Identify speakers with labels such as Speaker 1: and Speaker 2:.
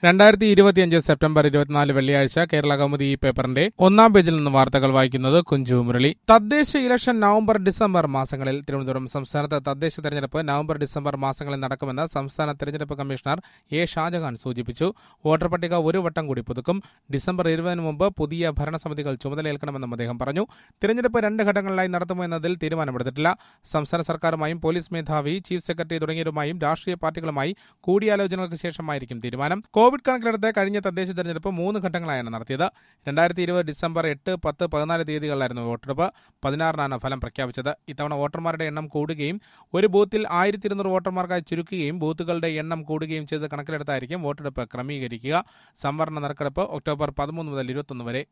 Speaker 1: രണ്ടായിരത്തി ഇരുപത്തിയഞ്ച് സെപ്റ്റംബർ ഇരുപത്തിനാല് വെള്ളിയാഴ്ച കേരള കൗമുദി ഈ പേപ്പറിന്റെ ഒന്നാം പേജിൽ നിന്ന് വാർത്തകൾ വായിക്കുന്നത് കുഞ്ചു മുരളി തദ്ദേശ ഇലക്ഷൻ നവംബർ ഡിസംബർ മാസങ്ങളിൽ തിരുവനന്തപുരം സംസ്ഥാനത്ത് തദ്ദേശ തെരഞ്ഞെടുപ്പ് നവംബർ ഡിസംബർ മാസങ്ങളിൽ നടക്കുമെന്ന് സംസ്ഥാന തെരഞ്ഞെടുപ്പ് കമ്മീഷണർ എ ഷാജഹാൻ സൂചിപ്പിച്ചു വോട്ടർ പട്ടിക ഒരു വട്ടം കൂടി പുതുക്കും ഡിസംബർ ഇരുപതിന് മുമ്പ് പുതിയ ഭരണസമിതികൾ ചുമതലയേൽക്കണമെന്നും അദ്ദേഹം പറഞ്ഞു തിരഞ്ഞെടുപ്പ് രണ്ട് ഘട്ടങ്ങളിലായി നടത്തുമോ എന്നതിൽ തീരുമാനമെടുത്തിട്ടില്ല സംസ്ഥാന സർക്കാരുമായും പോലീസ് മേധാവി ചീഫ് സെക്രട്ടറി തുടങ്ങിയവരുമായും രാഷ്ട്രീയ പാർട്ടികളുമായി കൂടിയാലോചനകൾക്ക് ശേഷമായിരിക്കും തീരുമാനം കോവിഡ് കണക്കിലെടുത്ത് കഴിഞ്ഞ തദ്ദേശ തെരഞ്ഞെടുപ്പ് മൂന്ന് ഘട്ടങ്ങളായാണ് നടത്തിയത് രണ്ടായിരത്തി ഇരുപത് ഡിസംബർ എട്ട് പത്ത് പതിനാല് തീയതികളിലായിരുന്നു വോട്ടെടുപ്പ് പതിനാറിനാണ് ഫലം പ്രഖ്യാപിച്ചത് ഇത്തവണ വോട്ടർമാരുടെ എണ്ണം കൂടുകയും ഒരു ബൂത്തിൽ ആയിരത്തി ഇരുന്നൂറ് വോട്ടർമാർക്കായി ചുരുക്കുകയും ബൂത്തുകളുടെ എണ്ണം കൂടുകയും ചെയ്ത് കണക്കിലെടുത്തായിരിക്കും വോട്ടെടുപ്പ് ക്രമീകരിക്കുക സംവരണ നറുക്കെടുപ്പ് ഒക്ടോബർ പതിമൂന്ന് മുതൽ ഇരുപത്തൊന്ന് വരെ